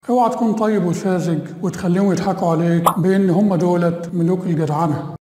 اوعى تكون طيب وساذج وتخليهم يضحكوا عليك بان هم دولت ملوك الجدعنه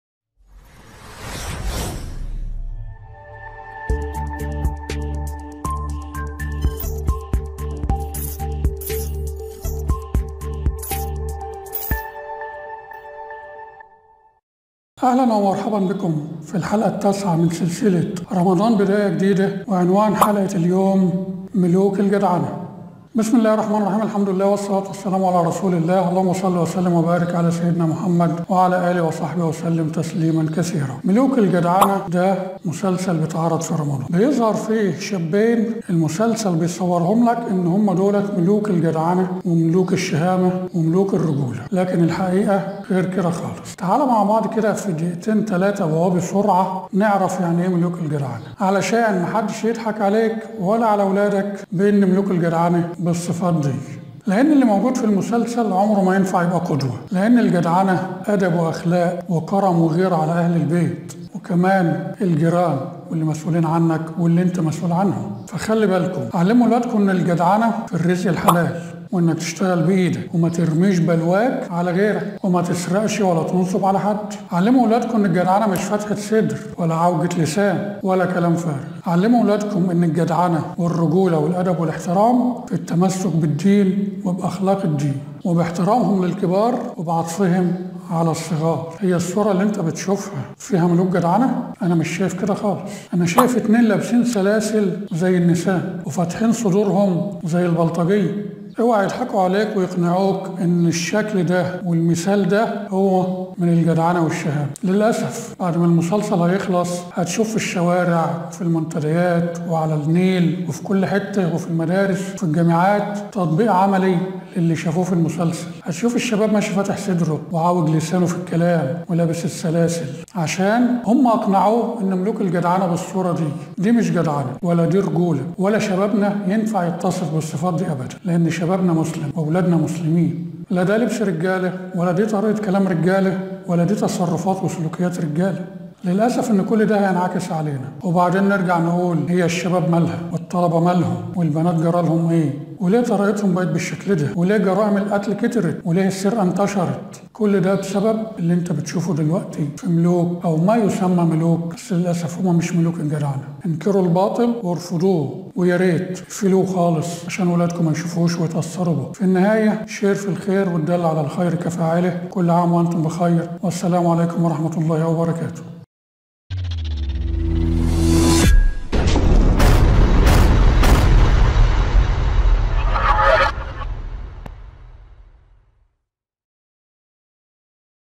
اهلا ومرحبا بكم في الحلقه التاسعه من سلسله رمضان بدايه جديده وعنوان حلقه اليوم ملوك الجدعنه بسم الله الرحمن الرحيم الحمد لله والصلاة والسلام على رسول الله اللهم صل وسلم وبارك على سيدنا محمد وعلى آله وصحبه وسلم تسليما كثيرا ملوك الجدعنة ده مسلسل بيتعرض في رمضان بيظهر فيه شابين المسلسل بيصورهم لك ان هم دولت ملوك الجدعنة وملوك الشهامة وملوك الرجولة لكن الحقيقة غير كده خالص تعالى مع بعض كده في دقيقتين ثلاثة وهو بسرعة نعرف يعني ايه ملوك الجدعنة علشان محدش يضحك عليك ولا على اولادك بان ملوك الجدعنة بالصفات دي لأن اللي موجود في المسلسل عمره ما ينفع يبقى قدوة لأن الجدعنة أدب وأخلاق وكرم وغيرة على أهل البيت وكمان الجيران واللي مسؤولين عنك واللي انت مسؤول عنهم فخلي بالكم علموا ولادكم ان الجدعنه في الرزق الحلال وانك تشتغل بايدك وما ترميش بلواك على غيرك وما تسرقش ولا تنصب على حد علموا ولادكم ان الجدعنه مش فتحه صدر ولا عوجه لسان ولا كلام فارغ علموا ولادكم ان الجدعنه والرجوله والادب والاحترام في التمسك بالدين وباخلاق الدين وباحترامهم للكبار وبعطفهم على الصغار هي الصورة اللي انت بتشوفها فيها ملوك جدعنة انا مش شايف كده خالص انا شايف اتنين لابسين سلاسل زي النساء وفاتحين صدورهم زي البلطجية اوعى يضحكوا عليك ويقنعوك ان الشكل ده والمثال ده هو من الجدعنه والشهامه للاسف بعد ما المسلسل هيخلص هتشوف في الشوارع في المنتديات وعلى النيل وفي كل حته وفي المدارس وفي الجامعات تطبيق عملي للي شافوه في المسلسل هتشوف الشباب ماشي فاتح صدره وعاوج لسانه في الكلام ولابس السلاسل عشان هم اقنعوه ان ملوك الجدعنه بالصوره دي دي مش جدعنه ولا دي رجوله ولا شبابنا ينفع يتصف بالصفات دي ابدا لان شبابنا مسلم واولادنا مسلمين لا ده لبس رجاله ولا دي طريقه كلام رجاله ولا دي تصرفات وسلوكيات رجاله للأسف إن كل ده هينعكس علينا وبعدين نرجع نقول هي الشباب مالها والطلبة مالهم والبنات جرالهم إيه وليه طريقتهم بقت بالشكل ده وليه جرائم القتل كترت وليه السرقة انتشرت كل ده بسبب اللي انت بتشوفه دلوقتي في ملوك او ما يسمى ملوك بس للاسف هم مش ملوك الجدعنه انكروا الباطل وارفضوه ويا ريت اقفلوه خالص عشان ولادكم ما يشوفوش ويتاثروا به في النهايه شير في الخير والدل على الخير كفاعله كل عام وانتم بخير والسلام عليكم ورحمه الله وبركاته